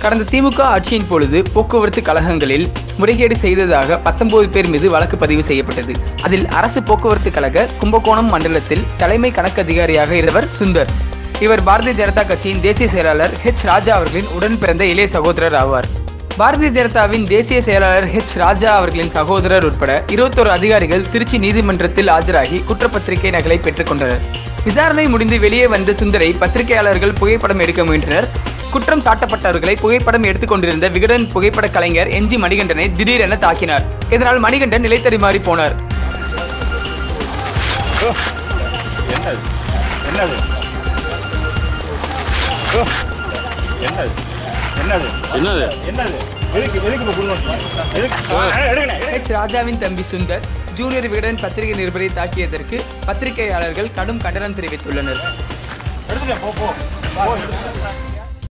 கடந்த திமுக ஆட்சியின் பொழுது போக்குவரத்து கழகங்களில் முறைகேடு செய்ததாக பத்தொன்பது பேர் மீது வழக்கு பதிவு செய்யப்பட்டது அதில் அரசு போக்குவரத்து கழக கும்பகோணம் மண்டலத்தில் தலைமை கணக்கு அதிகாரியாக இருந்தவர் சுந்தர் இவர் பாரதிய ஜனதா கட்சியின் தேசிய செயலாளர் ஹெச் ராஜா அவர்களின் உடன் பிறந்த இளைய சகோதரர் ஆவார் பாரதிய ஜனதாவின் தேசிய செயலாளர் ஹெச் ராஜா அவர்களின் சகோதரர் உட்பட இருபத்தோரு அதிகாரிகள் திருச்சி நீதிமன்றத்தில் ஆஜராகி குற்றப்பத்திரிகை நகலை பெற்றுக்கொண்டனர் விசாரணை முடிந்து வெளியே வந்த சுந்தரை பத்திரிகையாளர்கள் புகைப்படம் எடுக்க முயன்றனர் குற்றம் சாட்டப்பட்டவர்களை புகைப்படம் எடுத்துக் கொண்டிருந்த விகடன் புகைப்பட கலைஞர் என்ஜி மணிகண்டனை திடீரென தாக்கினார் இதனால் மணிகண்டன் நிலை தடுமாறி போனார் என்னது என்னது ஓ, என்னது என்னது என்னது என்னது எதுக்கு எதுக்கு இப்போ குள்ளோட்டி எதுக்கு ஆ, எடுங்கண்ணே எடுங்க. ஹெச் ராஜாவின் தம்பி சுந்தர் ஜூனியர் விகடன் பத்திரிகை நிருபரை தாக்கியதற்கு பத்திரிகையாளர்கள் கடும் கண்டனம் தெரிவித்துள்ளனர் எடுத்துட்டேன் போ போ போ